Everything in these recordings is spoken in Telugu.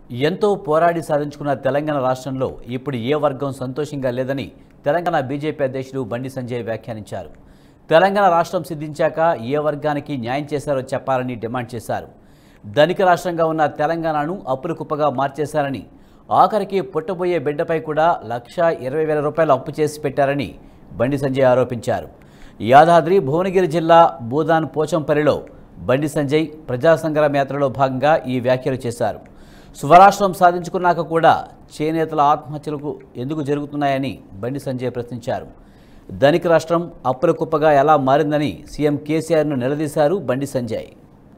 ఎంతో పోరాడి సాధించుకున్న తెలంగాణ రాష్ట్రంలో ఇప్పుడు ఏ వర్గం సంతోషంగా లేదని తెలంగాణ బీజేపీ అధ్యక్షుడు బండి సంజయ్ వ్యాఖ్యానించారు తెలంగాణ రాష్ట్రం సిద్ధించాక ఏ వర్గానికి న్యాయం చేశారో చెప్పాలని డిమాండ్ చేశారు ధనిక రాష్ట్రంగా ఉన్న తెలంగాణను అప్పుల కుప్పగా మార్చేశారని ఆఖరికి పుట్టబోయే బిడ్డపై కూడా లక్ష ఇరవై వేల రూపాయలు అప్పు చేసి పెట్టారని బండి సంజయ్ ఆరోపించారు యాదాద్రి భువనగిరి జిల్లా భూదాన్ పోచంపల్లిలో బండి సంజయ్ ప్రజా సంగ్రామ యాత్రలో భాగంగా ఈ వ్యాఖ్యలు చేశారు స్వరాష్ట్రం సాధించుకున్నాక కూడా చేనేతల ఆత్మహత్యలకు ఎందుకు జరుగుతున్నాయని బండి సంజయ్ ప్రశ్నించారు ధనిక రాష్ట్రం అప్పుల కుప్పగా ఎలా మారిందని సీఎం కేసీఆర్ను నిలదీశారు బండి సంజయ్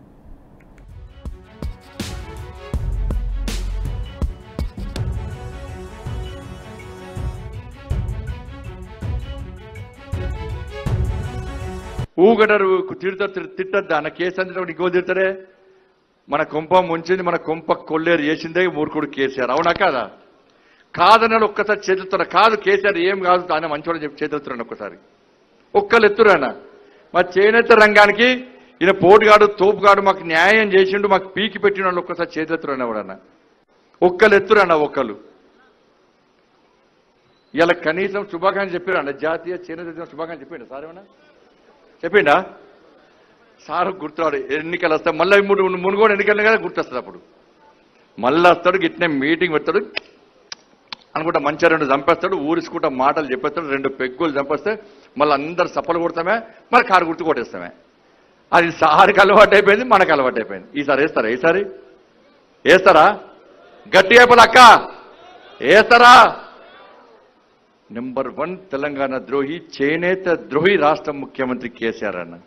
ఊగడరు తిడతారు తిట్టద్దు అన్న కేసు అంటే ఇంకో తిడతారే మన కొంప ముంచింది మన కొంప కొల్లేరు చేసిందే మూర్ఖుడు కేసీఆర్ అవునా కాదా కాదన్నాడు ఒక్కసారి చేతులుతున్నా కాదు కేసీఆర్ ఏం కాదు ఆయన మంచోడు చెప్పి చేతులుతున్నాను ఒక్కసారి ఒక్కరు ఎత్తురాన మా చేనేత రంగానికి ఈయన పోటుగాడు తోపుగాడు మాకు న్యాయం చేసిండు మాకు పీకి పెట్టిన వాళ్ళు ఒక్కసారి చేతులుతున్నా ఎవడన్నా ఒక్కరు ఎత్తురన్న ఒక్కరు ఇలా కనీసం శుభాకాంక్షలు చెప్పారన్న జాతీయ చేనేత దినం శుభాకాంక్షలు చెప్పిండు సార్ ఏమన్నా చెప్పిండా సార్ గుర్తురాడు ఎన్నికలు వస్తాయి మళ్ళీ మూడు మునుగోడు ఎన్నికలు కదా గుర్తొస్తుంది అప్పుడు మళ్ళీ వస్తాడు గిట్నే మీటింగ్ పెడతాడు అనుకుంటా మంచిగా రెండు చంపేస్తాడు ఊరిసుకుంటా మాటలు చెప్పేస్తాడు రెండు పెగ్గులు చంపేస్తే మళ్ళీ అందరు సప్పలు కొడతామే మరి కారు గుర్తు కొట్టేస్తామే అది సారికి అలవాటు అయిపోయింది మనకు అలవాటు అయిపోయింది ఈసారి వేస్తారా ఈసారి వేస్తారా గట్టి అయిపోలే అక్క వేస్తారా నెంబర్ వన్ తెలంగాణ ద్రోహి చేనేత ద్రోహి రాష్ట్ర ముఖ్యమంత్రి కేసీఆర్ అన్న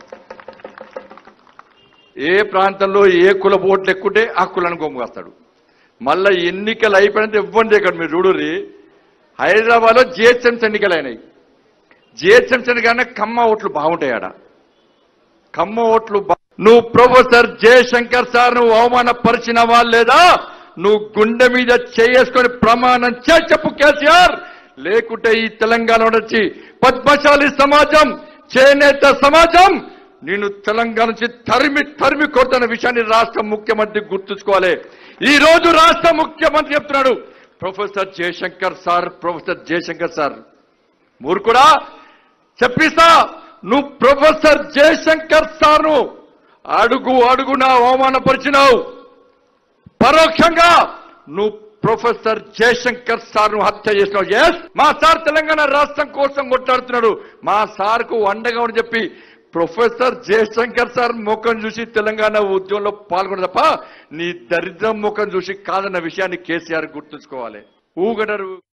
ఏ ప్రాంతంలో ఏ కుల ఓట్లు ఎక్కుంటే ఆ కులను కొమ్ముకొస్తాడు మళ్ళా ఎన్నికలు అయిపోయినంత ఇవ్వండి ఇక్కడ మీరు చూడుర్రి హైదరాబాద్లో జిహెచ్ఎంసీ ఎన్నికలు అయినాయి జిహెచ్ఎంసీ ఎన్నికైనా కమ్మ ఓట్లు బాగుంటాయి ఆడ కమ్మ ఓట్లు బా- నువ్వు ప్రొఫెసర్ జయశంకర్ సార్ నువ్వు అవమానపరిచినవా లేదా నువ్వు గుండె మీద చేసుకొని ప్రమాణం చే చెప్పు కేసీఆర్ లేకుంటే ఈ తెలంగాణ వచ్చి పద్మశాలి సమాజం చేనేత సమాజం నేను తెలంగాణ నుంచి తరిమి తరిమి కొడుతున్న విషయాన్ని రాష్ట్ర ముఖ్యమంత్రి గుర్తుంచుకోవాలి ఈ రోజు రాష్ట్ర ముఖ్యమంత్రి చెప్తున్నాడు professor Jayashankar sir professor Jayashankar sir మూర్ఖుడా చెప్పిస్తా నువ్వు ప్రొఫెసర్ జయశంకర్ సార్ను అడుగు అడుగునా అవమానపరిచినావు పరోక్షంగా నువ్వు ప్రొఫెసర్ జయశంకర్ సార్ను హత్య చేసినావు ఎస్ మా సార్ తెలంగాణ రాష్ట్రం కోసం కొట్లాడుతున్నాడు మా సార్కు అండగా అని చెప్పి ప్రొఫెసర్ జయశంకర్ సార్ ముఖం చూసి తెలంగాణ ఉద్యమంలో పాల్గొన తప్ప నీ దరిద్రం ముఖం చూసి కాదన్న విషయాన్ని కేసీఆర్ గుర్తుంచుకోవాలి ఊగడరు